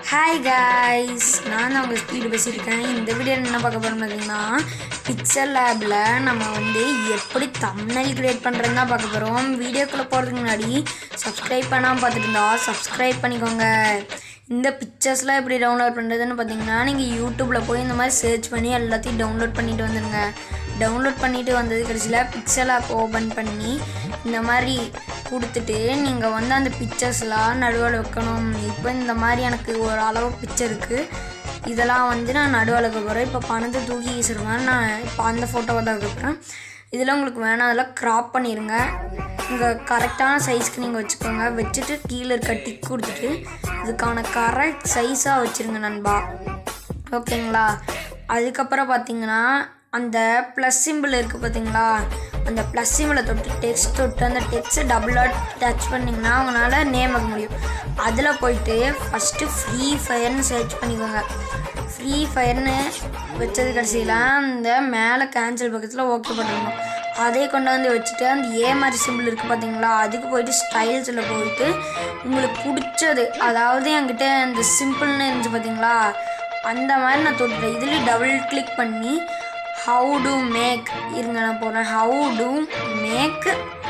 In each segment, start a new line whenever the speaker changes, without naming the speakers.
Hi guys நான் தான் உங்கள் ஸ்பீடு பேசியிருக்கேன் இந்த வீடியோ என்ன பார்க்க போகிறோம் பார்த்தீங்கன்னா பிக்சர் லேபில் நம்ம வந்து எப்படி தம்னைல் கிரியேட் பண்ணுறதுன்னு தான் பார்க்க போகிறோம் வீடியோக்குள்ளே போகிறதுக்கு முன்னாடி சப்ஸ்கிரைப் பண்ணாமல் பார்த்துட்டு இருந்தா சப்ஸ்கிரைப் பண்ணிக்கோங்க இந்த பிக்சர்ஸ்லாம் எப்படி டவுன்லோட் பண்ணுறதுன்னு பார்த்தீங்கன்னா நீங்கள் யூடியூப்பில் போய் இந்த மாதிரி சர்ச் பண்ணி எல்லாத்தையும் டவுன்லோட் பண்ணிட்டு வந்துடுங்க டவுன்லோட் பண்ணிட்டு வந்தது கடைசியில் பிக்சல் ஆப் ஓப்பன் பண்ணி இந்த மாதிரி கொடுத்துட்டு நீங்கள் வந்து அந்த பிக்சர்ஸ்லாம் நடுவில் வைக்கணும் இப்போ இந்த மாதிரி எனக்கு ஒரு அளவு பிக்சர் இருக்குது இதெல்லாம் வந்து நான் நடுவில் வைக்க போகிறேன் இப்போ பணத்தை தூக்கி வீசுறேன் நான் இப்போ அந்த ஃபோட்டோவை தான் வைக்கிறேன் இதில் உங்களுக்கு வேணாம் அதெல்லாம் க்ராப் பண்ணிடுங்க உங்கள் கரெக்டான சைஸ்க்கு நீங்கள் வச்சுக்கோங்க வச்சுட்டு கீழே இருக்க டிக் கொடுத்துட்டு இதுக்கான கரெக்ட் சைஸாக வச்சுருங்க நண்பா ஓகேங்களா அதுக்கப்புறம் பார்த்தீங்கன்னா அந்த ப்ளஸ் சிம்பிள் இருக்குது பார்த்தீங்களா அந்த ப்ளஸ் சிம்பிளை தொட்டு டெக்ஸ்ட் தொட்டு அந்த டெக்ஸ்ட்டை டபுளாக டச் பண்ணிங்கன்னா அவங்களால நேம் வைக்க முடியும் அதில் போயிட்டு ஃபஸ்ட்டு ஃப்ரீ ஃபயர்னு சர்ச் பண்ணிக்கோங்க ஃப்ரீ ஃபயர்னு வச்சது கடைசியில் அந்த மேலே கேன்சல் பக்கத்தில் ஓகே பண்ணிடணும் அதே கொண்டு வந்து வச்சுட்டு அந்த ஏ மாதிரி சிம்பிள் இருக்குது பார்த்தீங்களா அதுக்கு போயிட்டு ஸ்டைல்ஸில் போயிட்டு உங்களுக்கு பிடிச்சது அதாவது என்கிட்ட அந்த சிம்பிள்னு இருந்துச்சு பார்த்தீங்களா அந்த மாதிரி நான் தொட்டுட்டேன் இதுலேயும் டபுள் கிளிக் பண்ணி ஹவு டு மேக் இருங்க நான் போடுறேன் how to make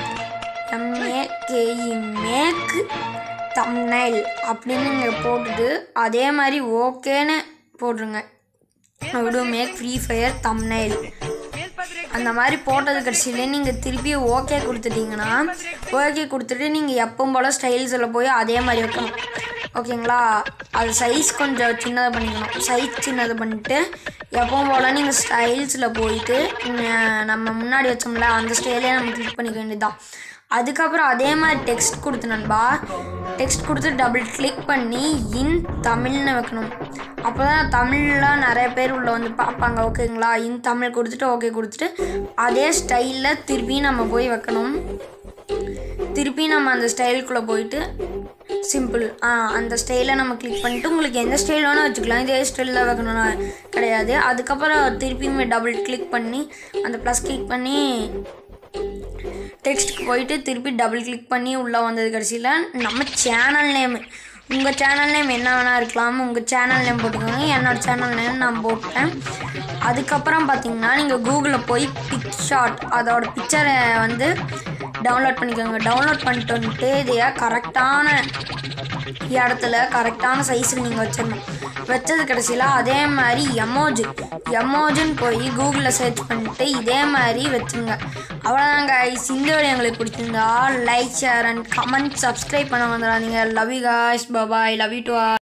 M A K E make thumbnail அப்படின்னு நீங்கள் போட்டுட்டு அதே மாதிரி ஓகேன்னு போட்டுருங்க how to make free fire thumbnail அந்த மாதிரி போட்டது கடைசியிலே நீங்கள் திருப்பி ஓகே கொடுத்துட்டீங்கன்னா ஓகே கொடுத்துட்டு நீங்கள் எப்பவும் போல் ஸ்டைல்ஸில் போய் அதே மாதிரி வைக்கணும் ஓகேங்களா அது சைஸ் கொஞ்சம் சின்னதாக பண்ணிக்கணும் சைஸ் சின்னது பண்ணிவிட்டு எப்பவும் போல் நீங்கள் ஸ்டைல்ஸில் போயிட்டு ந- நம்ம முன்னாடி வச்சோம்ல அந்த ஸ்டைலே நம்ம கிளிக் பண்ணிக்க வேண்டியதுதான் அதுக்கப்புறம் அதே மாதிரி டெக்ஸ்ட் கொடுத்து நண்பா டெக்ஸ்ட் கொடுத்து டபுள் கிளிக் பண்ணி இன் தமிழ்னு வைக்கணும் அப்போ தான் தமிழ்லாம் நிறைய பேர் உள்ள வந்து பார்ப்பாங்க ஓகேங்களா இன் தமிழ் கொடுத்துட்டு ஓகே கொடுத்துட்டு அதே ஸ்டைலில் திருப்பி நம்ம போய் வைக்கணும் திருப்பி நம்ம அந்த ஸ்டைலுக்குள்ளே போயிட்டு சிம்பிள் ஆ அந்த ஸ்டைலை நம்ம கிளிக் பண்ணிட்டு உங்களுக்கு எந்த ஸ்டைல் வேணால் வச்சுக்கலாம் இதே ஸ்டைல் தான் வைக்கணும்னா கிடையாது அதுக்கப்புறம் திருப்பியுமே டபுள் கிளிக் பண்ணி அந்த ப்ளஸ் கிளிக் பண்ணி டெக்ஸ்ட்டுக்கு போயிட்டு திருப்பி டபுள் கிளிக் பண்ணி உள்ளே வந்தது கடைசியில் நம்ம சேனல் நேம் உங்கள் சேனல் நேம் என்ன வேணால் இருக்கலாம் உங்கள் சேனல் நேம் போட்டுக்கோங்க என்னோடய சேனல் நேம் நான் போட்டேன் அதுக்கப்புறம் பார்த்தீங்கன்னா நீங்கள் கூகுளில் போய் பிக் ஷாட் அதோட பிக்சரை வந்து டவுன்லோட் பண்ணிக்கோங்க டவுன்லோட் பண்ணிட்டு வந்துட்டு இதைய கரெக்டான இடத்துல கரெக்டான சைஸில் நீங்கள் வச்சிடணும் வச்சது கடைசியில் அதே மாதிரி எமோஜி எமோஜின்னு போய் கூகுளில் சர்ச் பண்ணிட்டு இதே மாதிரி வச்சுங்க அவ்வளோதாங்க guys. இந்த வீடியோ உங்களுக்கு பிடிச்சிருந்தா like share and comment subscribe பண்ண வந்துடாதீங்க love you guys bye bye love you to